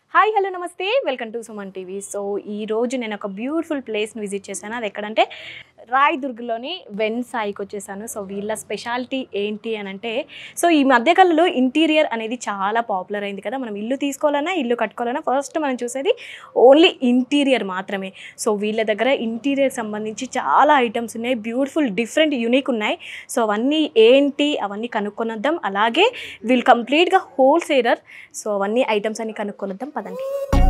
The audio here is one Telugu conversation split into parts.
హాయ్ హలో నమస్తే welcome to Suman TV so ఈ రోజు నేను ఒక బ్యూటిఫుల్ ప్లేస్ని విజిట్ చేశాను అది ఎక్కడంటే రాయదుర్గ్లోని వెన్ సాయికి వచ్చేసాను సో వీళ్ళ స్పెషాలిటీ ఏంటి అని అంటే సో ఈ మధ్యకాలంలో ఇంటీరియర్ అనేది చాలా పాపులర్ అయింది కదా మనం ఇల్లు తీసుకోవాలన్నా ఇల్లు కట్టుకోవాలన్నా ఫస్ట్ మనం చూసేది ఓన్లీ ఇంటీరియర్ మాత్రమే సో వీళ్ళ దగ్గర ఇంటీరియర్ సంబంధించి చాలా ఐటమ్స్ ఉన్నాయి బ్యూటిఫుల్ డిఫరెంట్ యూనిక్ ఉన్నాయి సో అవన్నీ ఏంటి అవన్నీ కనుక్కొనొద్దాం అలాగే వీళ్ళు కంప్లీట్గా హోల్సేలర్ సో అవన్నీ ఐటమ్స్ అన్ని కనుక్కొనొద్దాం పదండి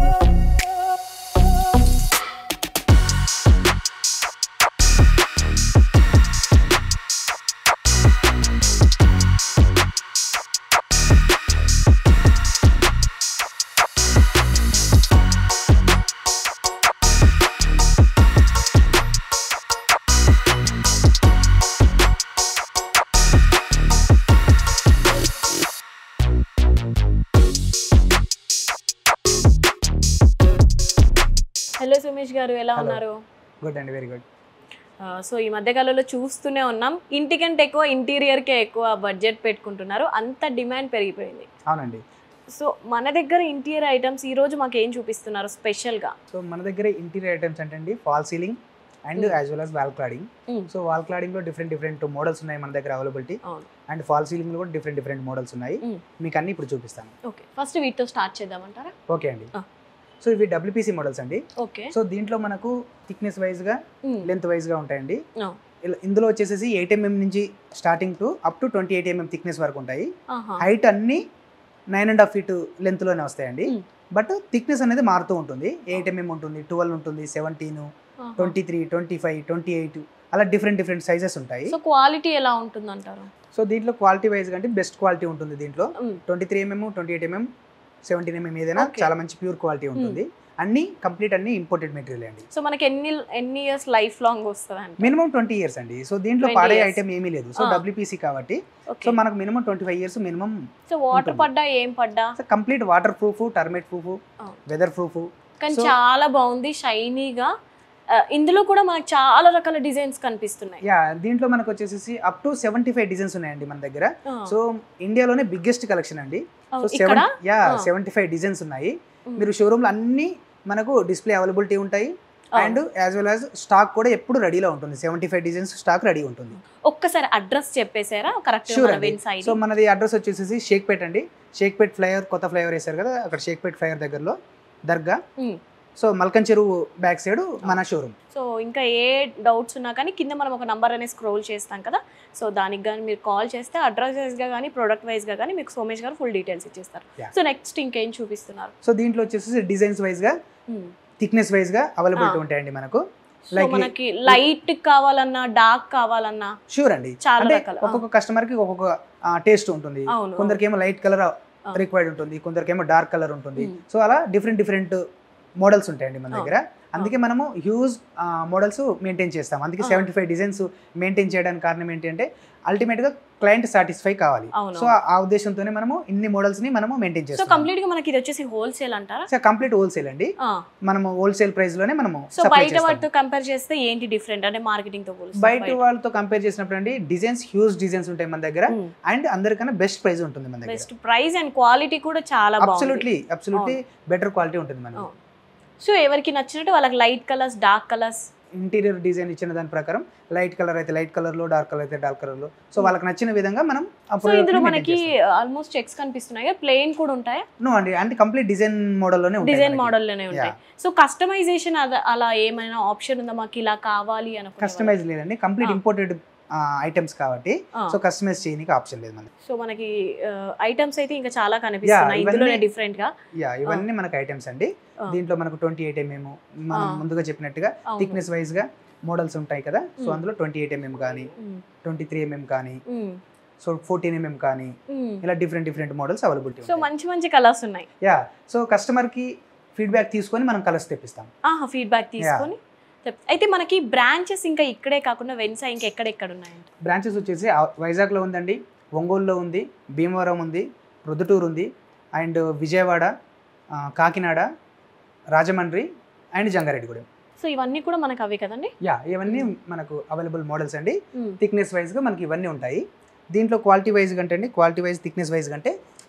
హలో సుమేష్ గారు ఎలా Hello. ఉన్నారు గుడ్ అండి వెరీ గుడ్ ఆ, సో ఈ మధ్యకాలంలో చూస్తూనే ఉన్నాం ఇంటికంటే ఎక్కువ ఇంటీరియర్కే ఎక్కువ బడ్జెట్ పెట్టుకుంటున్నారు అంత డిమాండ్ పెరిగిపోయింది అవునండి సో మన దగ్గర ఇంటీరియర్ ఐటమ్స్ ఈ రోజు మాకు ఏం చూపిస్తున్నారు స్పెషల్గా సో మన దగ్గర ఇంటీరియర్ ఐటమ్స్ అంటే అండి fall ceiling and Mm. As well as wall cladding Mm. So wall cladding లో డిఫరెంట్ డిఫరెంట్ మోడల్స్ ఉన్నాయి మన దగ్గర అవైలబిలిటీ అవును అండ్ ఫాల్ సీలింగ్ లో కూడా డిఫరెంట్ డిఫరెంట్ మోడల్స్ ఉన్నాయి Mm. మీకు అన్ని ఇప్పుడు చూపిస్తాను ఓకే ఫస్ట్ వీటితో స్టార్ట్ చేద్దామంటారా ఓకే అండి Ah. సో ఇవి డబ్ల్యూపీసీ మోడల్స్ అండి ఓకే సో దీంట్లో మనకు థిక్నెస్ వైజ్ గా లెంత్ వైజ్ గా ఉంటాయండి Oh. ఇలా- ఇందులో వచ్చేసి ఎయిట్ ఎంఎం నుంచి starting to up to twenty eight mm thickness వరకు ఉంటాయి హైట్ అన్ని nine and half feet length లోనే వస్తాయండి Mm. బట్ థిక్నెస్ అనేది మారుతూ ఉంటుంది ఎయిట్ ఎంఎం ఉంటుంది ట్వెల్వ్ ఉంటుంది seventeen twenty three twenty five twenty eight అలా డిఫరెంట్ డిఫరెంట్ సైజెస్ ఉంటాయి సో క్వాలిటీ ఎలా ఉంటుంది అంటారు సో దీంట్లో క్వాలిటీ వైజ్ అంటే బెస్ట్ క్వాలిటీ ఉంటుంది దీంట్లో twenty three mm twenty eight mm seventeen mm ఏదైనా Okay. చాలా మంచి ప్యూర్ క్వాలిటీ ఉంటుంది అన్ని కంప్లీట్ అన్ని ఇంపోర్టెడ్ మెటీరియల్ అండి సో మనకి ఎన్ని ఎన్ని ఇయర్స్ లైఫ్ లాంగ్ వస్తుంది అంటే మినిమం ట్వంటీ ఇయర్స్ అండి సో దీంట్లో 20 పాడే years. ఐటమ్ ఏమీ లేదు సో Ah. డబ్ల్యూపీసీ కాబట్టి సో ఓకే మనకు minimum twenty five years minimum so water ఉంటుంది. పడ్డా ఏం పడ్డా so complete water proof termite proof Ah. Weather proof కానీ So- చాలా బాగుంది షైనీగా ఇందులో కూడా మనకు చాలా రకాల డిజైన్స్ కనిపిస్తున్నాయి యా దీంట్లో మనకు వచ్చేసి up to seventy five designs ఉన్నాయండి మన దగ్గర ఆ, సో ఇండియాలోనే బిగ్గెస్ట్ కలెక్షన్ అండి ఆ, సో ఇక్కడ seven yeah Ah. Seventy five designs ఉన్నాయి Mm. మీరు షోరూమ్ లో అన్ని మనకు డిస్ప్లే అవైలబిలిటీ ఉంటాయి ఆ, and as well as stock కూడా ఎప్పుడు రెడీలో ఉంటుంది seventy five designs stock ready ఉంటుంది ఒక్కసారి అడ్రస్ చెప్పేశారా కరెక్ట్ Sure మన అండి. వెన్ సైడ్ సో మనది అడ్రస్ వచ్చేసి షేక్పేట్ అండి షేక్పేట్ ఫ్లైఓవర్ కొత్త ఫ్లైఓవర్ వేశారు కదా అక్కడ షేక్పేట్ ఫ్లైఓవర్ దగ్గరలో దర్గా Mm. So Malkam Cheruvu back side మన షోరూమ్ సో ఇంకా ఏ డౌట్స్ ఉన్నా కానీ కింద మనం ఒక నంబర్ అనేది స్క్రోల్ చేస్తాం కదా సో దానికి కానీ మీరు కాల్ చేస్తే అడ్రస్ వైజ్గా కానీ ప్రోడక్ట్ వైజ్గా కానీ మీకు సోమేష్ గారు ఫుల్ డీటెయిల్స్ ఇచ్చేస్తారు Yeah. సో నెక్స్ట్ ఇంకేం చూపిస్తున్నారు సో దీంట్లో వచ్చేసి డిజైన్స్ వైజ్ గా థిక్నెస్ వైజ్ గా అవైలబిలిటీ Ah. ఉంటాయండి మనకు సో Like- మనకి లైట్ కావాలన్నా డార్క్ కావాలన్నా షూర్ అండి చాలా అంటే రకాల ఒక్కొక్క కస్టమర్ కి ఒక్కొక్క టేస్ట్ ఉంటుంది అవును కొందరికి ఏమో లైట్ కలర్ Ah. రిక్వైర్డ్ ఉంటుంది కొందరికి ఏమో డార్క్ కలర్ ఉంటుంది Mm. సో అలా డిఫరెంట్ డిఫరెంట్ మోడల్స్ ఉంటాయండి మన Ah. దగ్గర అందుకే మనము హ్యూజ్ మోడల్స్ మెయింటైన్ చేస్తాం అందుకే Ah. Seventy five designs maintain చేయడానికి కారణం ఏంటంటే అల్టిమేట్ గా క్లయింట్ సాటిస్ఫై కావాలి అవును సో ఆ ఉద్దేశంతోనే మనము ఇన్ని మోడల్స్ ని మనము మెయింటైన్ సో చేస్తాం కంప్లీట్ గా మనకి ఇది వచ్చేసి హోల్సేల్ అంటారా సో కంప్లీట్ హోల్సేల్ అండి మనము హోల్సేల్ ప్రైస్ లోనే మనము సో supply బయట చేస్తాం. వాటితో కంపేర్ చేస్తే ఏంటి డిఫరెంట్ అంటే మార్కెటింగ్ తో పోలిస్తే బయట వాళ్ళతో కంపేర్ చేసినప్పుడు అండి డిజైన్స్ హ్యూజ్ డిజైన్స్ ఉంటాయి మన దగ్గర అండ్ అందరికన్నా బెస్ట్ ప్రైస్ ఉంటుంది మన దగ్గర బెస్ట్ ప్రైస్ అండ్ క్వాలిటీ కూడా చాలా బాగుంది అబ్సల్యూట్లీ అబ్సల్యూట్లీ బెటర్ క్వాలిటీ ఉంటుంది మనకి అవును. సో ఎవరికి నచ్చినట్టు వాళ్ళకి light colours dark colours interior design ఇచ్చిన దాని ప్రకారం లైట్ కలర్ అయితే లైట్ కలర్ లో డార్క్ కలర్ అయితే డార్క్ కలర్ లో సో వాళ్ళకి నచ్చిన విధంగా మనం సో ఇందులో మనకి ఆల్మోస్ట్ చెక్స్ కనిపిస్తున్నాయి ప్లెయిన్ కూడా ఉంటాయా నో అండి అంటే కంప్లీట్ డిజైన్ మోడల్ లోనే ఉంటాయి డిజైన్ మనకి. మోడల్ లోనే ఉంటాయి సో కస్టమైజేషన్ అలా ఏమైనా ఆప్షన్ ఉందా మాకు ఇలా కావాలి అనుకునే కస్టమైజ్ లేదండి కంప్లీట్ Ah. ఇంపోర్టెడ్ ఐటమ్స్ కాబట్టి ఆ. సో కస్టమైజ్ చేయడానికి ఆప్షన్ లేదు మనకి సో మనకి ఐటమ్స్ అయితే ఇంకా చాలా కనిపిస్తున్నాయి ఇవన్నీ- ఇందులోనే డిఫరెంట్ గా యా ఇవన్నీ మనకి ఐటమ్స్ అండి Ah. దీంట్లో మనకు ట్వంటీ ఎయిట్ ఎంఎం మనం Ah. ముందుగా చెప్పినట్టుగా అవును. థిక్నెస్ వైజ్ గా మోడల్స్ ఉంటాయి కదా సో Mm. అందులో ట్వంటీ ఎయిట్ ఎంఎం కానీ ఉమ్, ట్వంటీ త్రీ ఎంఎం కానీ ఉమ్, సో ఫోర్టీన్ ఎంఎం కానీ ఉమ్. ఇలా different different models availability so మంచి మంచి కలర్స్ ఉన్నాయి యా సో కస్టమర్ కి ఫీడ్బ్యాక్ తీసుకొని మనం కలర్స్ తెప్పిస్తాం ఆహా ఫీడ్బ్యాక్ తీసుకొని చెప్- అయితే మనకి బ్రాంచెస్ ఇంకా ఇక్కడే కాకుండా వెన్సా ఇంకా ఎక్కడెక్కడ ఉన్నాయంట బ్రాంచెస్ వచ్చేసి ఆ- వైజాగ్లో ఉందండి ఒంగోలులో ఉంది భీమవరం ఉంది ప్రొద్దుటూరు ఉంది అండ్ విజయవాడ ఆ, కాకినాడ రాజమండ్రి అండ్ జంగారెడ్డిగూడెం సో ఇవన్నీ కూడా మనకు అవే కదండి యా ఇవన్నీ మనకు అవైలబుల్ మోడల్స్ అండి ఉమ్, థిక్నెస్ వైజ్గా మనకి ఇవన్నీ ఉంటాయి దీంట్లో క్వాలిటీ వైజ్ కంటే అండి క్వాలిటీ వైజ్ థిక్నెస్ వైజ్ కంటే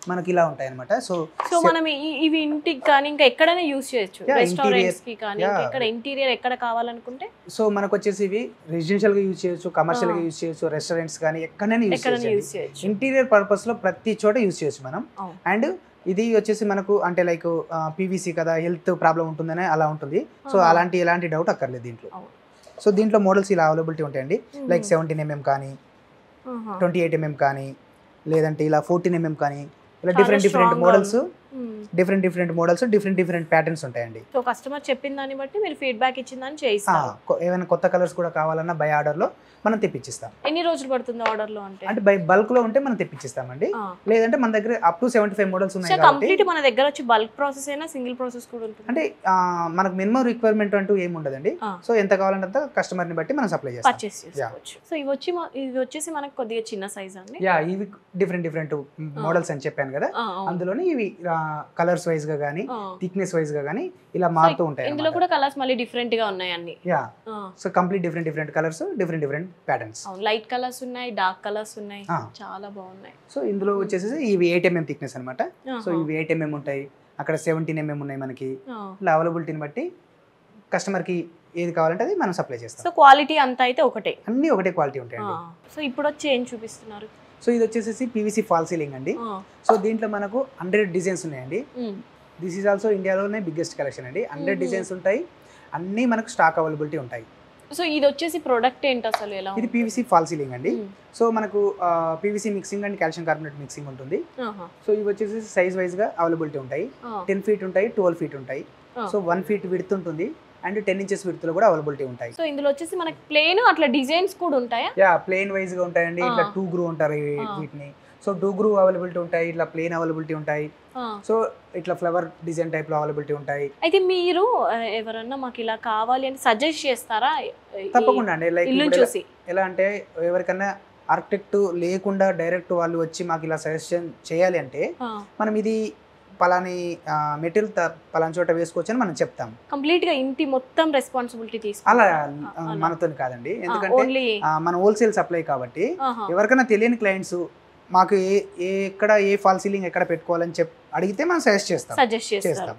మనకి ఇలా ఉంటాయి అనమాట సో సో మనం ఈ- ఇవి ఇంటికి కానీ ఇంకా ఎక్కడైనా యూస్ చేయొచ్చు Yeah, రెస్టారెంట్స్ కి కానీ Yeah. ఇంకా ఎక్కడ ఇంటీరియర్ ఎక్కడ కావాలనుకుంటే సో మనకు వచ్చేసి ఇవి రెసిడెన్షియల్ గా యూజ్ చేయొచ్చు కమర్షియల్ గా యూజ్ చేయొచ్చు రెస్టారెంట్స్ కానీ ఎక్కడైనా యూజ్ ఎక్కడైనా చేయొచ్చు యూస్ చేయొచ్చు ఇంటీరియర్ పర్పస్ లో ప్రతి చోట యూజ్ చేయొచ్చు మనం అవును. అండ్ ఇది వచ్చేసి మనకు అంటే లైక్ పీవీసీ కదా హెల్త్ ప్రాబ్లం ఉంటుందనే అలా ఉంటుంది సో ఆహా. అలాంటి ఎలాంటి డౌట్ అక్కర్లేదు దీంట్లో అవును. సో దీంట్లో మోడల్స్ ఇలా అవైలబిలిటీ ఉంటాయండి మ్మ్. లైక్ సెవెంటీన్ ఎంఎం కానీ ఆహా. ట్వంటీ ఎయిట్ ఎంఎం కానీ లేదంటే ఇలా ఫోర్టీన్ ఎంఎం కానీ ఇలా చాలా డిఫరెంట్ డిఫరెంట్ strong గా మోడల్స్ మ్మ్. Different different models different different patterns ఉంటాయండి సో కస్టమర్ చెప్పిన దాన్ని బట్టి మీరు ఫీడ్బ్యాక్ ఇచ్చిందని ఆ, చేయిస్తారు కొ- ఏమైనా కొత్త కలర్స్ కూడా కావాలన్నా బై ఆర్డర్లో మనం తెప్పించిస్తాం ఎన్ని రోజులు పడుతుంది ఆర్డర్ లో అంటే అంటే బై బల్క్లో ఉంటే మనం తెప్పించిస్తామండి లేదంటే మన దగ్గర up to seventy five models so ఉన్నాయి కాబట్టి కంప్లీట్ మన దగ్గర వచ్చి బల్క్ ప్రాసెస్ అయినా సింగిల్ ప్రాసెస్ కూడా ఉంటుంది అంటే ఆ, మనకు మినిమం రిక్వైర్మెంట్ అంటూ ఏమి ఉండదండి ఆ. సో ఎంత కావాలంటే అంత కస్టమర్ని బట్టి మనం సప్లై చేస్తాం పర్చేస్ చేసుకోవచ్చు సో ఇవి వచ్చి మా- ఇవి వచ్చేసి మనకు కొద్దిగా చిన్న సైజ్ అండి యా ఇవి డిఫరెంట్ డిఫరెంట్ మోడల్స్ అని చెప్పాను కదా ఆ, అవును. అందులోని ఇవి కలర్స్ వైజ్ గా కానీ ఆ. థిక్నెస్ వైజ్ గా కానీ ఇలా మారుతూ ఉంటాయి ఇందులో కూడా కలర్స్ మళ్ళీ డిఫరెంట్ గా ఉన్నాయి అన్ని యా ఆ, so complete different different colours different different patterns అవును లైట్ కలర్స్ ఉన్నాయి డార్క్ కలర్స్ ఉన్నాయి ఆ. చాలా బాగున్నాయి సో ఇందులో వచ్చేసి ఇవి ఎయిట్ ఎంఎం థిక్నెస్ అనమాట సో ఆహా. ఇవి ఎయిట్ ఎంఎం ఉంటాయి అక్కడ సెవెంటీన్ ఎంఎం ఉన్నాయి మనకి ఆ. ఇలా అవైలబిలిటీని బట్టి కస్టమర్కి ఏది కావాలంటే అది మనం సప్లై చేస్తాం సో క్వాలిటీ అంతా అయితే ఒకటే అన్నీ ఒకటే క్వాలిటీ ఆ. ఉంటాయండి సో ఇప్పుడు వచ్చి ఏం చూపిస్తున్నారు సో ఇది వచ్చేసి పీవీసీ ఫాల్ సీలింగ్ అండి ఆ. సో దీంట్లో మనకు హండ్రెడ్ డిజైన్స్ ఉన్నాయండి ఉమ్. దిస్ ఈజ్ ఆల్సో ఇండియాలోనే బిగ్గెస్ట్ కలెక్షన్ అండి హండ్రెడ్ Mhm. డిజైన్స్ ఉంటాయి అన్నీ మనకు స్టాక్ అవైలబిలిటీ ఉంటాయి సో ఇది వచ్చేసి ప్రొడక్ట్ ఏంటి అసలు ఎలా ఇది ఉంటుంది? పీవీసీ ఫాల్ సీలింగ్ అండి ఉమ్. సో మనకు PVC mixing and calcium carbonate mixing ఉంటుంది ఆహా. సో ఇవి వచ్చేసి సైజ్ వైజ్గా అవైలబిలిటీ ఉంటాయి ఆ. టెన్ ఫీట్ ఉంటాయి ట్వెల్వ్ ఫీట్ ఉంటాయి ఆ. సో వన్ ఫీట్ విడ్త్ ఉంటుంది అండ్ టెన్ ఇంచెస్ విడ్త్లో కూడా అవైలబిలిటీ ఉంటాయి సో ఇందులో వచ్చేసి మనకి ప్లేన్ అట్లా డిజైన్స్ కూడా ఉంటాయా యా ప్లేన్ వైజ్గా ఉంటాయండి ఇట్లా ఆ. టూ గ్రూ ఉంటారు ఈ- ఆ. వీటిని సో టూ గ్రూ అవైలబిలిటీ ఉంటాయి ఇట్లా ప్లేన్ అవైలబిలిటీ ఉంటాయి ఆ. సో ఇట్లా ఫ్లవర్ డిజైన్ టైప్లో అవైలబిలిటీ ఉంటాయి అయితే మీరు ఆ, ఎవరన్నా మాకు ఇలా కావాలి అని సజెస్ట్ చేస్తారా ఈ తప్పకుండా అండి లైక్ ఇల్లు ఇప్పుడు ఎలా- చూసి ఎలా అంటే ఎవరికన్నా ఆర్కిటెక్ట్ లేకుండా డైరెక్ట్ వాళ్ళు వచ్చి మాకు ఇలా సజెషన్ చేయాలి అంటే ఆ. మనం ఇది పలాని మెటీరియల్ పలాని చోట వేసుకోవచ్చు అని మనం చెప్తాం కంప్లీట్ గా ఇంటి మొత్తం రెస్పాన్సిబిలిటీ అలా తీసుకుంటారా? అలా. మనతో కాదండి ఎందుకంటే ఓన్లీ ఆ, మన హోల్సేల్ సప్లై కాబట్టి ఎవరికైనా తెలియని క్లయింట్స్ మాకు ఏ ఏ ఎక్కడ ఏ ఫాల్ సీలింగ్ ఎక్కడ పెట్టుకోవాలని చెప్ అడిగితే మనం సజెస్ట్ చేస్తాం సజెస్ట్ చేస్తారు చేస్తాం.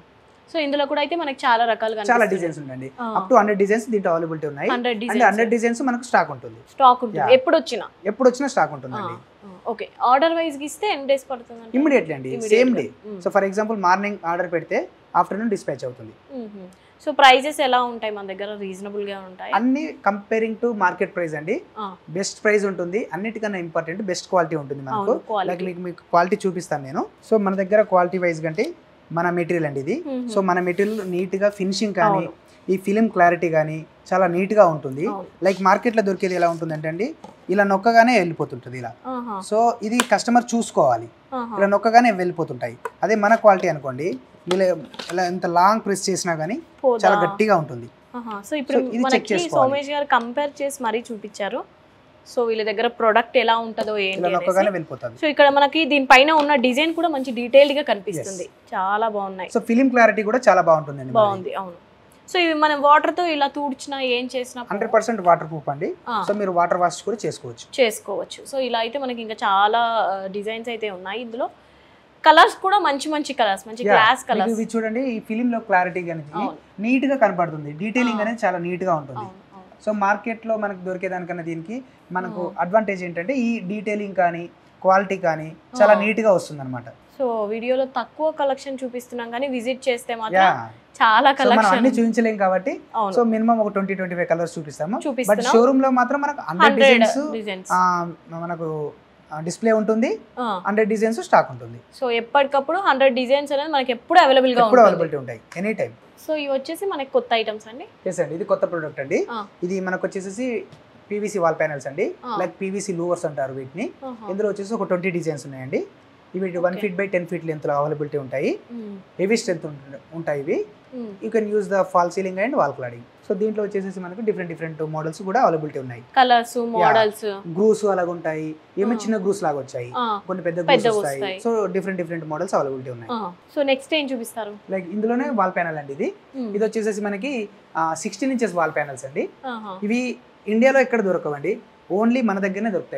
సో ఇందులో కూడా అయితే మనకి చాలా రకాలుగా చాలా డిజైన్స్ ఉండండి అప్ టు హండ్రెడ్ డిజైన్స్ దీంట్లో అవైలబిలిటీ ఉన్నాయి hundred and designs hundred designs మనకు స్టాక్ ఉంటుంది స్టాక్ ఉంటుంది Yeah. ఎప్పుడు వచ్చినా ఎప్పుడు వచ్చినా స్టాక్ ఉంటుందండి ఓకే ఆర్డర్ వైజ్ ఇస్తే ఎన్ని డేస్ పడుతుంది ఇమ్మీడియట్లీ అండి same day so for example morning order పెడితే ఆఫ్టర్నూన్ డిస్పాచ్ అవుతుంది సో ప్రైజెస్ ఎలా ఉంటాయి మన దగ్గర రీజనబుల్ గా ఉంటాయి అన్ని కంపేరింగ్ టు మార్కెట్ ప్రైస్ అండి ఆ. బెస్ట్ ప్రైస్ ఉంటుంది అన్నిటికన్నా ఇంపార్టెంట్ బెస్ట్ క్వాలిటీ ఉంటుంది మనకు అవును లైక్ క్వాలిటీ మీకు మీకు క్వాలిటీ చూపిస్తాను నేను సో మన దగ్గర క్వాలిటీ వైజ్ కంటే మన మెటీరియల్ అండి ఇది సో మన మెటీరియల్ నీట్గా ఫినిషింగ్ కానీ అవును. ఈ ఫిలిం క్లారిటీ కానీ చాలా నీట్గా ఉంటుంది అవును. లైక్ మార్కెట్లో దొరికేది ఎలా ఉంటుందంటే అండి ఇలా నొక్కగానే వెళ్ళిపోతుంటుంది ఇలా ఆహా, సో ఇది కస్టమర్ చూసుకోవాలి ఆహా. ఇలా నొక్కగానే వెళ్ళిపోతుంటాయి అదే మన క్వాలిటీ అనుకోండి వీళ్ళు ఇలా ఎంత లాంగ్ ప్రెస్ చేసినా కానీ పోదా? చాలా గట్టిగా ఉంటుంది ఆహా, సో ఇప్పుడు సో ఇది check మనకి చేసుకోవాలి. సోమేష్ గారు కంపేర్ చేసి మరీ చూపించారు సో వీళ్ళ దగ్గర ప్రొడక్ట్ ఎలా ఉంటుందో ఇలా ఏంటి నొక్కగానే అనేసి. వెళ్ళిపోతుంది సో ఇక్కడ మనకి దీనిపైన ఉన్న డిజైన్ కూడా మంచి డీటెయిల్డ్ గా కనిపిస్తుంది చాలా బాగున్నాయి సో ఫిలిం క్లారిటీ కూడా చాలా బాగుంటుందండి బాగుంది అవును సో ఇవి మనం వాటర్ తో ఇలా తూడ్చినా ఏం చేసినా హండ్రెడ్ పర్సెంట్ వాటర్ ప్రూఫ్ అండి ఆ. సో మీరు వాటర్ వాష్ కూడా చేసుకోవచ్చు చేసుకోవచ్చు సో ఇలా అయితే మనకి ఇంకా చాలా డిజైన్స్ అయితే ఉన్నాయి ఇందులో కలర్స్ కూడా మంచి మంచి కలర్స్ మంచి Yeah. గ్లాస్ మీకు కలర్స్ ఇవి చూడండి ఈ ఫిలిం లో క్లారిటీ అనేది అవును నీట్ గా కనపడుతుంది డీటెయిలింగ్ ఆ. అనేది చాలా నీట్ గా ఉంటుంది అవును అవును సో మార్కెట్ లో మనకు దొరికేదానికన్నా దీనికి మనకు ఆ. అడ్వాంటేజ్ ఏంటంటే ఈ డీటెయిలింగ్ కానీ క్వాలిటీ కానీ చాలా ఆ. నీట్ గా వస్తుంది అనమాట సో వీడియోలో తక్కువ కలెక్షన్ చూపిస్తున్నాం కానీ విజిట్ చేస్తే యా మాత్రం చాలా సో మనం కలెక్షన్ అన్ని చూపించలేం కాబట్టి అవును సో మినిమం ఒక ట్వంటీ ట్వంటీ ఫైవ్ కలర్స్ చూపిస్తాము బట్ చూపిస్తున్నాం షోరూమ్ లో మాత్రం మనకు హండ్రెడ్ హండ్రెడ్ డిజైన్స్ డిజైన్స్ మనకు డిస్ప్లే ఉంటుంది హండ్రెడ్ డిజైన్స్ స్టాక్ ఉంటుంది సో ఎప్పటికప్పుడు హండ్రెడ్ డిజైన్స్ అనేది మనకి ఎప్పుడు అవైలబుల్ గా ఎప్పుడు ఉంటుంది అవైలబిలిటీ ఉంటాయి ఎనీ టైం సో ఇవి వచ్చేసి మనకి కొత్త ఐటమ్స్ అండి ఎస్ అండి ఇది కొత్త ప్రోడక్ట్ అండి ఆ. ఇది మనకు వచ్చేసి పీవీసీ వాల్ ప్యానల్స్ అండి ఆ. లైక్ పీవీసీ లూవర్స్ అంటారు వీటిని ఆహా. ఇందులో వచ్చేసి ఒక ట్వంటీ డిజైన్స్ ఉన్నాయండి ఇవి one Okay. Feet by ten feet length లో అవైలబిలిటీ ఉంటాయి ఉమ్, హెవీ స్ట్రెంత్ ఉంటాయి ఇవి um. You can use the fall ceiling and wall cladding so దీంట్లో వచ్చేసి మనకు డిఫరెంట్ డిఫరెంట్ మోడల్స్ కూడా అవైలబిలిటీ ఉన్నాయి కలర్స్ మోడల్స్ గ్రూస్ అలాగ ఉంటాయి ఏమో ఆ. చిన్న గ్రూస్ లాగా వచ్చాయి ఆ, కొన్ని పెద్ద పెద్దవి గ్రూస్ వస్తాయి వస్తాయి. So different different models availability ఉన్నాయి ఆ. సో నెక్స్ట్ ఏం చూపిస్తారు లైక్ ఇందులోనే వాల్ ప్యానల్ అండి ఇది ఉమ్, ఇది వచ్చేసి మనకి సిక్స్టీన్ ఇంచెస్ వాల్ ప్యానల్స్ అండి ఆహా. ఇవి ఇండియాలో ఎక్కడ దొరకవండి ఓన్లీ మన దగ్గరనే దొరుకుతాయి ఇవి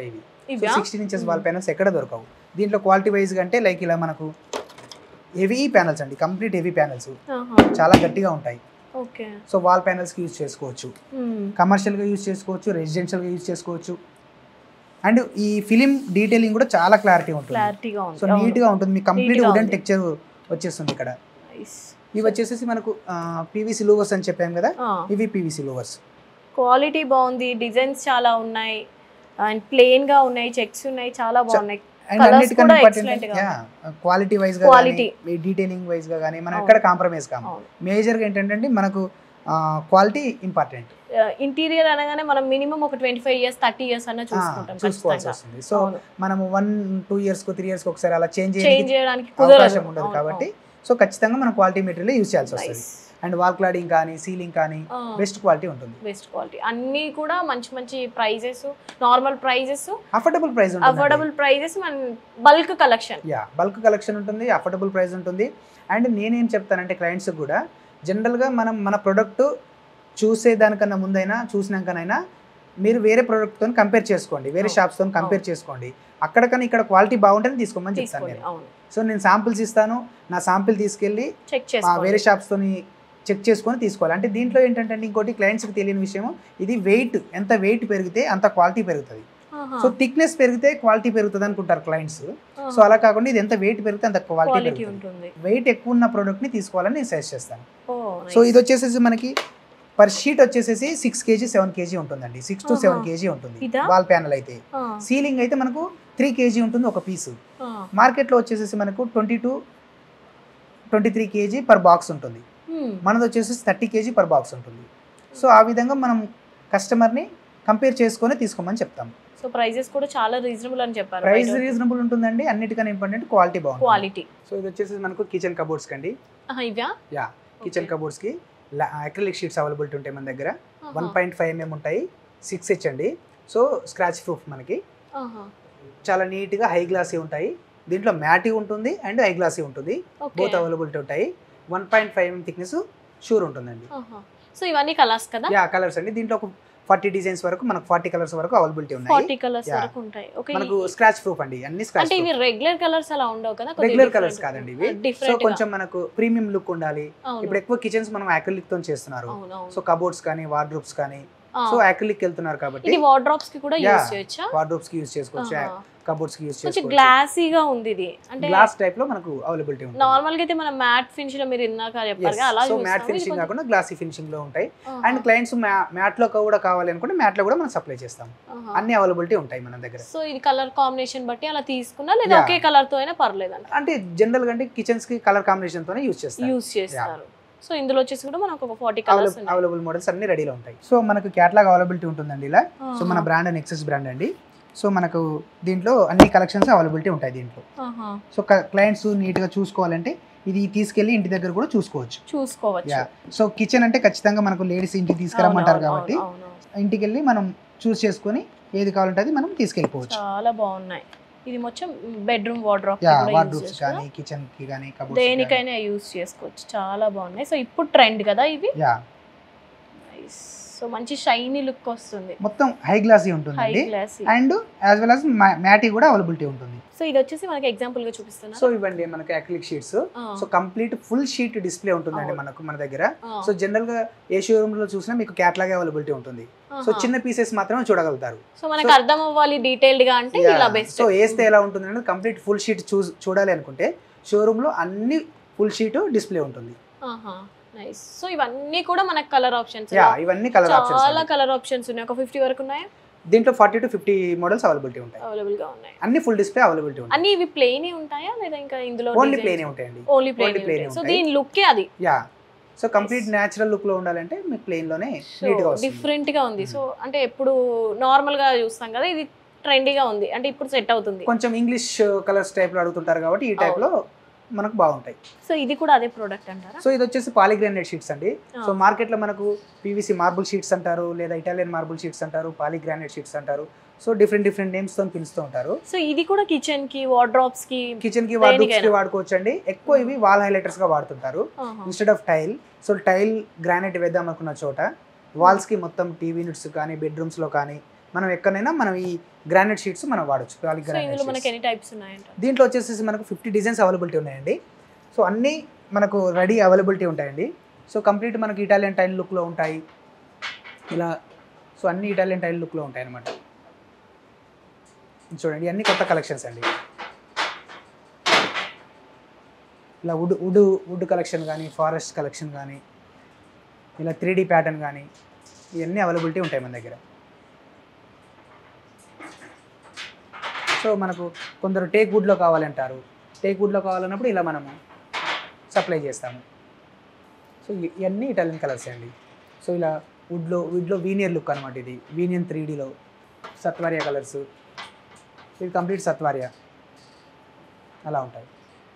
ఇవ్వా sixteen inches Hmm. Wall panels ఎక్కడ దొరకవు దీంట్లో క్వాలిటీ వైజ్ అంటే లైక్ ఇలా మనకు హెవీ ప్యానల్స్ అండి కంప్లీట్ హెవీ ప్యానల్స్ చాలా గట్టిగా ఉంటాయి ఓకే సో వాల్ ప్యానల్స్కి యూజ్ చేసుకోవచ్చు కమర్షియల్గా యూజ్ చేసుకోవచ్చు రెసిడెన్షియల్గా యూజ్ చేసుకోవచ్చు అండ్ ఈ ఫిలిం డీటెయిలింగ్ కూడా చాలా క్లారిటీ ఉంటుంది క్లారిటీగా ఉంది సో నీట్గా ఉంటుంది మీకు కంప్లీట్ Neat గా వుడెన్ ఉంది. టెక్చర్ వచ్చేస్తుంది ఇక్కడ Nice. ఇవి వచ్చేసేసి మనకు పీవీసీ లూవర్స్ అని చెప్పాం కదా ఆ, ఇవి పీవీసీ లూవర్స్ క్వాలిటీ బాగుంది డిజైన్స్ చాలా ఉన్నాయి అండ్ ప్లెయిన్ గా ఉన్నాయి చెక్స్ ఉన్నాయి చాలా బాగున్నాయి అండ్ Colours అన్నిటికన్నా కూడా ఇంపార్టెంట్ excellent గా క్వాలిటీ వైజ్ గా Quality. డీటెయిలింగ్ వైజ్ గా కానీ మనం అవును. ఎక్కడ కాంప్రమైజ్ కాము అవును మేజర్ గా ఏంటంటే మనకు క్వాలిటీ ఇంపార్టెంట్ ఇంటీరియర్ అనగానే మనం మినిమం ఒక twenty five years thirty years అన్న చూసుకుంటాం చూసుకోవాల్సి ఖచ్చితంగా. వస్తుంది సో అవును. మనము వన్ టూ ఇయర్స్ కు త్రీ ఇయర్స్ కి ఒకసారి అలా చేంజ్ చేంజ్ చేయడానికి అవకాశం కుదరదు ఉండదు అవును, కాబట్టి సో ఖచ్చితంగా మనం క్వాలిటీ మెటీరియల్ యూజ్ చేయాల్సి అవును. వస్తుంది Nice. అండ్ వాల్ క్లాడింగ్ కానీ సీలింగ్ కానీ ఆ, బెస్ట్ క్వాలిటీ ఉంటుంది బెస్ట్ క్వాలిటీ అన్నీ కూడా మంచి మంచి prices normal prices affordable price ఉంటుంది అఫోర్డబుల్ ప్రైజెస్ మన bulk collection yeah bulk collection ఉంటుంది అఫోర్డబుల్ ప్రైస్ ఉంటుంది అండ్ నేనేం చెప్తానంటే క్లయింట్స్ కూడా జనరల్గా మనం మన ప్రోడక్ట్ చూసేదానికన్నా ముందైనా చూసినాకనైనా మీరు వేరే ప్రోడక్ట్తో కంపేర్ చేసుకోండి వేరే అవును. షాప్స్తో కంపేర్ చేసుకోండి అక్కడికన్నా ఇక్కడ క్వాలిటీ బాగుంటుంది తీసుకోమని చెప్తాను తీసుకోండి నేను అవును సో నేను శాంపిల్స్ ఇస్తాను నా శాంపిల్ తీసుకెళ్ళి చెక్ ఆ వేరే చేసుకోండి షాప్స్తోని చెక్ చేసుకొని తీసుకోవాలి అంటే దీంట్లో ఏంటంటే ఇంకోటి క్లయింట్స్కి తెలియని విషయం ఇది వెయిట్ ఎంత వెయిట్ పెరిగితే అంత క్వాలిటీ పెరుగుతుంది ఆహా, సో థిక్నెస్ పెరిగితే క్వాలిటీ పెరుగుతుంది అనుకుంటారు క్లయింట్స్ ఆహా. సో అలా కాకుండా ఇది ఎంత వెయిట్ పెరిగితే అంత క్వాలిటీ క్వాలిటీ పెరుగుతుంది ఉంటుంది వెయిట్ ఎక్కువ ఉన్న ప్రోడక్ట్ ని తీసుకోవాలని నేను సజెస్ట్ చేస్తాను ఓ సో ఇది వచ్చేసేసి మనకి పర్ షీట్ వచ్చేసేసి సిక్స్ కేజీ సెవెన్ కేజీ ఉంటుందండి సిక్స్ టు ఆహా. సెవెన్ కేజీ ఉంటుంది ఇదా? వాల్ ప్యానల్ అయితే సీలింగ్ అయితే మనకు త్రీ కేజీ ఉంటుంది ఒక పీసు మార్కెట్లో వచ్చేసేసి మనకు twenty to twenty three KG per box ఉంటుంది మనది వచ్చేసి థర్టీ కేజీ పర్ బాక్స్ ఉంటుంది సో ఆ విధంగా మనం కస్టమర్ని కంపేర్ చేసుకొని తీసుకోమని చెప్తాం సో ప్రైజెస్ కూడా చాలా రీజనబుల్ అని చెప్పారు ప్రైస్ రీజనబుల్ ఉంటుందండి అన్నిటికన్నా ఇంపార్టెంట్ క్వాలిటీ బాగుంటుంది క్వాలిటీ సో ఇది వచ్చేసి మనకు కిచెన్ కబోర్డ్స్ కండి ఇవా యా కిచెన్ కబోర్డ్స్కి అక్రిలిక్ షీట్స్ అవైలబిలిటీ ఉంటాయి మన దగ్గర వన్ పాయింట్ ఫైవ్ ఎంఎం ఉంటాయి సిక్స్ హెచ్ అండి సో స్క్రాచ్ ప్రూఫ్ మనకి చాలా నీట్గా హై గ్లాసీ ఉంటాయి దీంట్లో మ్యాటీ ఉంటుంది అండ్ హై గ్లాసీ ఉంటుంది బోత్ అవైలబిలిటీ ఉంటాయి one point five mm thickness sure ఉంటుందండి సో ఇవన్నీ కలర్స్ కదా యా కలర్స్ అండి దీంట్లో ఒక ఫార్టీ డిజైన్స్ వరకు మనకు ఫార్టీ కలర్స్ వరకు అవైలబిలిటీ ఉన్నాయి ఫార్టీ కలర్స్ Yeah. వరకు ఉంటాయి ఓకే మనకు స్క్రాచ్ ప్రూఫ్ అండి అన్ని స్క్రాచ్ అంటే ఇవి రెగ్యులర్ కలర్స్ అలా ఉండవు కదా రెగ్యులర్ కలర్స్ కాదండి ఇవి సో డిఫరెంట్ కొంచెం మనకు ప్రీమియం లుక్ ఉండాలి అవును ఇప్పుడు ఎక్కువ కిచెన్స్ మనం acrylic తో చేస్తున్నారు అవును అవును సో కబోర్డ్స్ కానీ వార్డ్రూప్స్ కానీ ఆ, సో అక్రిలిక్ వెళ్తున్నారు కాబట్టి ఇది వార్డ్రోబ్స్ కి కూడా Yeah. యూస్ చేయొచ్చా వార్డ్రూప్స్ కి యూజ్ చేసుకోవచ్చు ఆహా. కబోర్డ్స్ కి యూజ్ కొంచెం చేసుకోవచ్చు గ్లాసీగా ఉంది ఇది అంటే గ్లాస్ టైప్ లో మనకు అవైలబిలిటీ ఉంటుంది నార్మల్ గా అయితే మనం మ్యాట్ ఫినిష్ లో మీరు ఇందాక చెప్పారు కదా, అలా సో చూస్తాము. మ్యాట్ ఇది ఫినిషింగ్ కొంచెం- కాకుండా గ్లాసీ ఫినిషింగ్ లో ఉంటాయి ఆహా, అండ్ క్లయింట్స్ మ్యాట్ లో కూడా కావాలి అనుకుంటే మ్యాట్ లో కూడా మనం సప్లై చేస్తాం ఆహా. అన్ని అవైలబిలిటీ ఉంటాయి మన దగ్గర సో ఇది కలర్ కాంబినేషన్ బట్టి అలా తీసుకున్నా లేదా Yeah. ఒకే కలర్ తో అయినా పర్లేదు అంట అంటే జనరల్ గా అంటే కిచెన్స్ కి కలర్ కాంబినేషన్ తోనే యూజ్ చేస్తాం యూస్ చేస్తారు సో ఇందులో వచ్చేసి కూడా మనకు ఒక ఫార్టీ కలర్స్ అవైలబుల్ మోడల్స్ అన్ని రెడీలో ఉంటాయి సో మనకు క్యాటలాగ్ అవైలబిలిటీ ఉంటుందండి ఇలా సో మన బ్రాండ్ నెక్సెస్ బ్రాండ్ అండి సో మనకు దీంట్లో అన్ని కలెక్షన్స్ అవైలబిలిటీ ఉంటాయి దీంట్లో సో క్లయింట్స్ నీట్గా చూసుకోవాలంటే ఇది తీసుకెళ్ళి ఇంటి దగ్గర కూడా చూసుకోవచ్చు చూసుకోవచ్చు యా సో కిచెన్ అంటే ఖచ్చితంగా మనకు లేడీస్ ఇంటికి తీసుకురమ్మంటారు అవును, కాబట్టి అవును, అవును. ఇంటికి వెళ్ళి మనం చూస్ చేసుకొని ఏది కావాలంటే అది మనం తీసుకెళ్ళిపోవచ్చు చాలా బాగున్నాయి ఇది మొత్తం బెడ్రూమ్ వార్డ్రోబ్ యా వార్డ్రూప్స్ కానీ కిచెన్ కి కానీ కబోర్డ్స్ దేనికైనా యూస్ చేసుకోవచ్చు చాలా బాగున్నాయి సో ఇప్పుడు ట్రెండ్ కదా ఇవి యా సో మంచి షైనీ లుక్ వస్తుంది మొత్తం హై గ్లాసీ హై ఉంటుందండి glass and as well as matte కూడా అవైలబిలిటీ ఉంటుంది సో ఇది వచ్చేసి మనకి ఎగ్జాంపుల్ గా చూపిస్తున్నా సో ఇవ్వండి మనకి acrylic sheets so complete full sheet display ఉంటుందండి అవును. మనకు మన దగ్గర సో జనరల్ గా ఏ షోరూమ్ లో చూసినా మీకు క్యాట్లాగ్ అవైలబిలిటీ ఉంటుంది సో చిన్న పీసెస్ మాత్రమే చూడగలుగుతారు సో మనకి అర్థం అవ్వాలి డీటెయిల్డ్ గా అంటే ఇలా బెస్ట్ సో వేస్తే ఎలా ఉంటుంది అంటే కంప్లీట్ ఫుల్ షీట్ చూ చూడాలి అనుకుంటే షోరూమ్ లో అన్ని ఫుల్ షీట్ డిస్ప్లే ఉంటుంది నైస్ సో ఇవన్నీ కూడా మనకి కలర్ ఆప్షన్స్ యా ఇవన్నీ కలర్ చాలా ఆప్షన్స్ కలర్ ఆప్షన్స్ ఉన్నాయి ఒక ఫిఫ్టీ వరకు ఉన్నాయా దీంట్లో forty to fifty models availability ఉంటాయి అవైలబుల్ గా ఉన్నాయి అన్ని ఫుల్ డిస్ప్లే అవైలబిలిటీ ఉంటాయి అన్ని ఇవి ప్లెయిన్ ఉంటాయా లేదా ఇంకా ఇందులో ఓన్లీ ప్లేనే ఉంటాయండి only only plain plain so ఉంటాయి. దీని లుక్ అది yeah so complete natural look లో ఉండాలంటే మీకు ప్లేన్ లోనే నీట్ గా వస్తుంది డిఫరెంట్ గా ఉంది సో అంటే ఎప్పుడు నార్మల్ గా చూస్తాం కదా ఇది ట్రెండీగా ఉంది అంటే ఇప్పుడు సెట్ అవుతుంది కొంచెం ఇంగ్లీష్ కలర్స్ టైప్ లో అడుగుతుంటారు కాబట్టి ఈ టైప్ లో మనకు బాగుంటాయి సో ఇది కూడా అదే ప్రోడక్ట్ అంటారా సో ఇది వచ్చేసి పాలిగ్రానైట్ షీట్స్ అండి ఆ. సో మార్కెట్ లో మనకు పీవీసీ మార్బుల్ షీట్స్ అంటారు లేదా ఇటాలియన్ మార్బుల్ షీట్స్ అంటారు పాలిగ్రానైట్ షీట్స్ అంటారు సో డిఫరెంట్ డిఫరెంట్ నేమ్స్ తో పిలుస్తూ ఉంటారు సో ఇది కూడా కిచెన్ కి వార్డ్రోబ్స్ కి కిచెన్ కి వార్డ్రోబ్స్ కి దేనికైనా. వాడుకోవచ్చు అండి ఎక్కువ ఇవి వాల్ హైలైటర్స్ గా వాడుతుంటారు ఆహా. Instead of tile so tile granite వేద్దాం అనుకున్న చోట వాల్స్ కి మొత్తం టీవీ యూనిట్స్ కానీ బెడ్రూమ్స్ లో కానీ మనం ఎక్కడైనా మనం ఈ గ్రానైట్ షీట్స్ మనం వాడచ్చు సో ఇందులో మనకి గ్రానైట్ ఎన్ని టైప్స్ ఉన్నాయంట దీంట్లో వచ్చేసి మనకు ఫిఫ్టీ డిజైన్స్ అవైలబిలిటీ ఉన్నాయండి సో అన్నీ మనకు రెడీ అవైలబిలిటీ ఉంటాయండి సో కంప్లీట్ మనకి ఇటాలియన్ టైల్ లుక్లో ఉంటాయి ఇలా సో అన్ని ఇటాలియన్ టైల్ లుక్లో ఉంటాయి అన్నమాట చూడండి అన్ని కొత్త కలెక్షన్స్ అండి ఇలా వుడ్ వుడ్ వుడ్ కలెక్షన్ కానీ ఫారెస్ట్ కలెక్షన్ కానీ ఇలా త్రీ డీ ప్యాటర్న్ కానీ ఇవన్నీ అవైలబిలిటీ ఉంటాయి మన దగ్గర సో మనకు కొందరు టేక్ వుడ్లో కావాలంటారు టేక్ వుడ్లో కావాలన్నప్పుడు ఇలా మనము సప్లై చేస్తాము సో ఇ- ఇవన్నీ ఇటాలియన్ కలర్స్ అండి సో ఇలా వుడ్లో వుడ్లో వీనియర్ లుక్ అనమాట ఇది వీనియన్ త్రీ డీలో సత్వారియా కలర్స్ ఇది కంప్లీట్ సత్వారియా అలా ఉంటాయి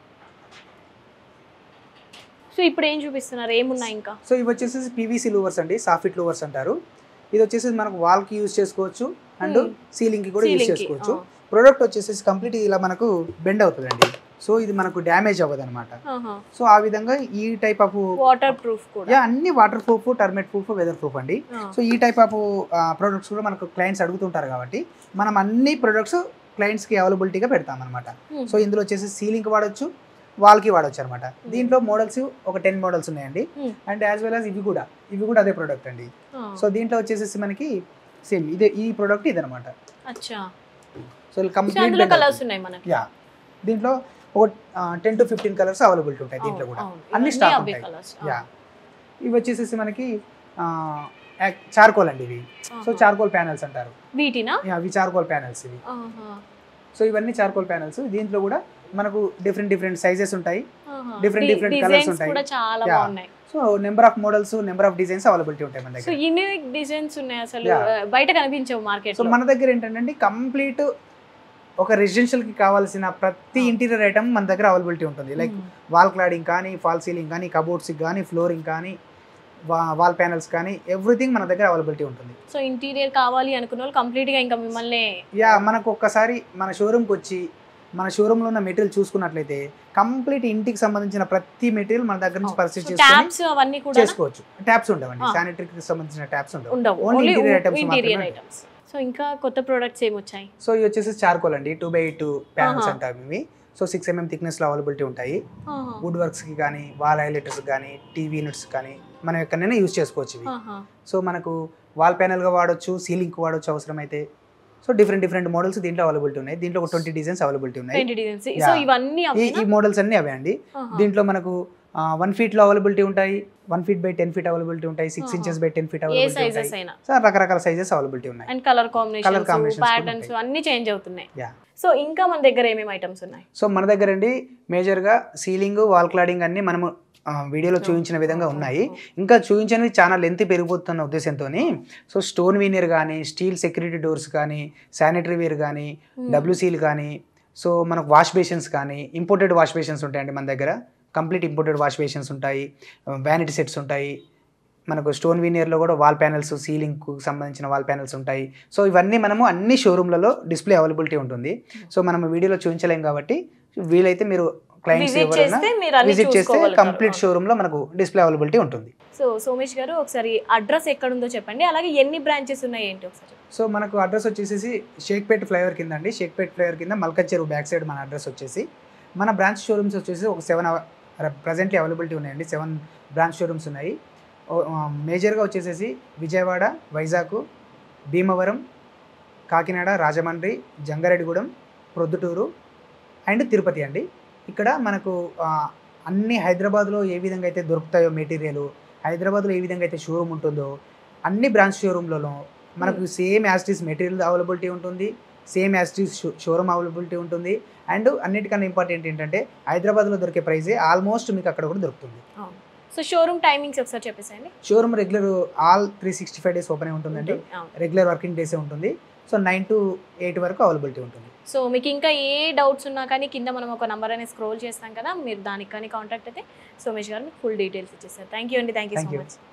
సో ఇప్పుడు ఏం చూపిస్తున్నారు ఏమున్నాయి ఇంకా సో ఇవి వచ్చేసి పీవీసీ లూవర్స్ అండి సాఫిట్ లూవర్స్ అంటారు ఇది వచ్చేసి మనకు వాల్కి యూజ్ చేసుకోవచ్చు అండ్ Hmm. సీలింగ్కి కూడా యూజ్ Ceiling కి, చేసుకోవచ్చు ఆ. ప్రోడక్ట్ వచ్చేసి కంప్లీట్ ఇలా మనకు బెండ్ అవుతుందండి సో ఇది మనకు డ్యామేజ్ అవ్వదు అనమాట ఆహా. సో ఆ విధంగా ఈ టైప్ ఆఫ్ వాటర్ ప్రూఫ్ కూడా యా అన్ని water proof termite proof weather proof అండి ఆ. సో ఈ టైప్ ఆఫ్ ప్రొడక్ట్స్ కూడా మనకు క్లయింట్స్ అడుగుతుంటారు కాబట్టి మనం అన్ని ప్రొడక్ట్స్ క్లయింట్స్కి అవైలబిలిటీగా పెడతాం అనమాట Hmm. సో ఇందులో వచ్చేసి సీలింగ్కి వాడచ్చు వాల్కి వాడచ్చు అనమాట దీంట్లో మోడల్స్ ఒక టెన్ మోడల్స్ ఉన్నాయండి Hmm. And as well as ఇవి కూడా ఇవి కూడా అదే ప్రోడక్ట్ అండి ఆ. సో దీంట్లో వచ్చేసి మనకి సేమ్ ఇదే ఈ ప్రోడక్ట్ ఇదనమాట అచ్చా సో సో అందులో కంప్లీట్ కలర్స్ ఉన్నాయి మనకి యా దీంట్లో ఒక ten to fifteen colours availability ఉంటాయి దీంట్లో అవును, కూడా అవును. అన్ని ఇవన్నీ stock అవే ఉంటాయి. colours. యా ఇవి వచ్చేసి మనకి చార్కోల్ అండి ఇవి ఆహా. సో చార్కోల్ ప్యానల్స్ అంటారు వీటినా యా, ఇవి చార్కోల్ ప్యానల్స్ ఇవి ఆహా. సో ఇవన్నీ చార్కోల్ ప్యానల్స్ దీంట్లో కూడా మనకు డిఫరెంట్ డిఫరెంట్ సైజెస్ ఉంటాయి ఆహా. Different, డి- different designs colours ఉంటాయి. కూడా చాలా Yeah. బాగున్నాయి so number of models number of designs availability ఉంటాయి మన సో దగ్గర యూనిక్ డిజైన్స్ ఉన్నాయి అసలు Yeah. ఆ, బయట కనిపించవు మార్కెట్ సో మన దగ్గర ఏంటంటే కంప్లీట్ ఒక రెసిడెన్షియల్ కి కావాల్సిన ప్రతి ఇంటీరియర్ ఐటమ్ మన దగ్గర అవైలబిలిటీ ఉంటుంది లైక్ వాల్ క్లాడింగ్ కానీ ఫాల్ సీలింగ్ కానీ కబోర్డ్స్ కానీ ఫ్లోరింగ్ కానీ వాల్ ప్యానల్స్ కానీ ఎవ్రీథింగ్ మన దగ్గర అవైలబిలిటీ ఉంటుంది సో ఇంటీరియర్ కావాలి అనుకున్న వాళ్ళు కంప్లీట్ గా ఇంకా మిమ్మల్ని యా మనకు ఒక్కసారి మన షోరూమ్కి వచ్చి మన షోరూంలో ఉన్న మెటీరియల్ చూసుకున్నట్లయితే కంప్లీట్ ఇంటికి సంబంధించిన ప్రతి మెటీరియల్ మన దగ్గర నుంచి పర్చేస్ చేసుకొని ట్యాబ్స్ అవన్నీ కూడా చేసుకోవచ్చు ట్యాప్స్ ఉండవండి Ah. శానిటరీకి సంబంధించిన ట్యాప్స్ ఉండవు ఉండవు Only only interior items interior మాత్రమే ఐటమ్స్ సో ఇంకా కొత్త ప్రొడక్ట్స్ ఏమొచ్చాయి సో ఇవి వచ్చేసి చార్కోల్ అండి టూ బై టూ ప్యానల్స్ ఆహా. అంటారు ఇవి సో సిక్స్ ఎంఎం థిక్నెస్లో అవైలబిలిటీ ఉంటాయి ఆహా. వుడ్ వర్క్స్కి కానీ వాల్ హైలైటర్స్ కానీ టీవీ యూనిట్స్ కానీ మనం ఎక్కడైనా యూజ్ చేసుకోవచ్చు ఇవి ఆహా. సో మనకు వాల్ ప్యానల్గా వాడొచ్చు సీలింగ్కి వాడొచ్చు అవసరమైతే సో డిఫరెంట్ డిఫరెంట్ మోడల్స్ దీంట్లో అవైలబిలిటీ ఉన్నాయి దీంట్లో ఒక ట్వంటీ డిజైన్స్ అవైలబిలిటీ ఉన్నాయి 20 డిజైన్స్ Yeah. సో ఇవన్నీ ఈ అవేనా? ఈ మోడల్స్ అన్ని అవే అండి ఆహా. దీంట్లో మనకు వన్ ఫీట్లో అవైలబిలిటీ ఉంటాయి one feet by ten feet availability ఉంటాయి సిక్స్ ఆహా. ఇంచెస్ బై టెన్ ఫీట్ ఏ అవైలబిలిటీ సైజెస్ ఉంటాయి అయినా సో రకరకాల సైజెస్ అవైలబిలిటీ ఉన్నాయి and colour Colour combinations combinations కూడా ప్యాటర్న్స్ ఉంటాయి. అన్ని చేంజ్ అవుతున్నాయి Yeah. సో ఇంకా మన దగ్గర ఏమేమి ఐటమ్స్ ఉన్నాయి సో మన దగ్గర అండి మేజర్గా సీలింగ్ వాల్ క్లాడింగ్ అన్ని మనము ఆ, వీడియోలో చూపించిన విధంగా ఉన్నాయి ఇంకా చూపించినవి చాలా లెంత్ పెరిగిపోతున్న ఉద్దేశంతో సో స్టోన్ వీనియర్ కానీ స్టీల్ సెక్యూరిటీ డోర్స్ కానీ శానిటరీ వేర్ కానీ డబ్ల్యూసీలు కానీ సో మనకు వాష్ బేషన్స్ కానీ ఇంపోర్టెడ్ వాష్ బేషన్స్ ఉంటాయండి మన దగ్గర కంప్లీట్ ఇంపోర్టెడ్ వాష్ బేషన్స్ ఉంటాయి వ్యానిటీ సెట్స్ ఉంటాయి మనకు స్టోన్ వీనియర్లో కూడా వాల్ ప్యానల్స్ సీలింగ్కు సంబంధించిన వాల్ ప్యానల్స్ ఉంటాయి సో ఇవన్నీ మనము అన్ని షోరూమ్లలో డిస్ప్లే అవైలబిలిటీ ఉంటుంది సో మనం వీడియోలో చూపించలేం కాబట్టి వీలైతే మీరు క్లయింట్స్ విజిట్ ఎవరైనా చేస్తే మీరు అన్ని విజిట్ చేస్తే చూసుకోగలుగుతారు. కంప్లీట్ షోరూంలో మనకు డిస్ప్లే అవైలబిలిటీ ఉంటుంది సో సోమేష్ గారు ఒకసారి అడ్రస్ ఎక్కడుందో చెప్పండి అలాగే ఎన్ని బ్రాంచెస్ ఉన్నాయి ఏంటి ఒకసారి సో మనకు అడ్రస్ వచ్చేసి షేక్పేట్ ఫ్లైఓవర్ కింద అండి షేక్పేట్ ఫ్లైఓవర్ కింద మల్కజ్ చెరువు బ్యాక్ సైడ్ మన అడ్రస్ వచ్చేసి మన బ్రాంచ్ షోరూమ్స్ వచ్చేసి ఒక సెవెన్ ప్రజెంట్లీ అవైలబిలిటీ ఉన్నాయండి సెవెన్ బ్రాంచ్ షోరూమ్స్ ఉన్నాయి మేజర్గా వచ్చేసేసి విజయవాడ వైజాగ్ భీమవరం కాకినాడ రాజమండ్రి జంగారెడ్డిగూడెం ప్రొద్దుటూరు అండ్ తిరుపతి అండి ఇక్కడ మనకు ఆ, అన్ని హైదరాబాద్లో ఏ విధంగా అయితే దొరుకుతాయో మెటీరియల్ హైదరాబాద్లో ఏ విధంగా అయితే షోరూమ్ ఉంటుందో అన్ని బ్రాంచ్ షోరూమ్లలో మనకు సేమ్ యాస్టీస్ మెటీరియల్ అవైలబిలిటీ ఉంటుంది సేమ్ యాస్టీస్ షోరూమ్ అవైలబిలిటీ ఉంటుంది అండ్ అన్నిటికన్నా ఇంపార్టెంట్ ఏంటంటే హైదరాబాద్లో దొరికే ప్రైజే ఆల్మోస్ట్ మీకు అక్కడ కూడా దొరుకుతుంది సో షోరూమ్ టైమింగ్స్ ఒకసారి చెప్పేసేయండి showroom regular all three sixty five days open ఉంటుందండి అవును. రెగ్యులర్ వర్కింగ్ డేసే ఉంటుంది సో నైన్ టు ఎయిట్ వరకు అవైలబిలిటీ ఉంటుంది సో మీకు ఇంకా ఏ డౌట్స్ ఉన్నా కానీ కింద మనం ఒక నంబర్ అనేది స్క్రోల్ చేస్తాం కదా మీరు దానికి కానీ కాంటాక్ట్ అయితే సోమేష్ గారు మీకు ఫుల్ డీటెయిల్స్ ఇచ్చేస్తారు థ్యాంక్ యూ అండి thank you Thank so you. Much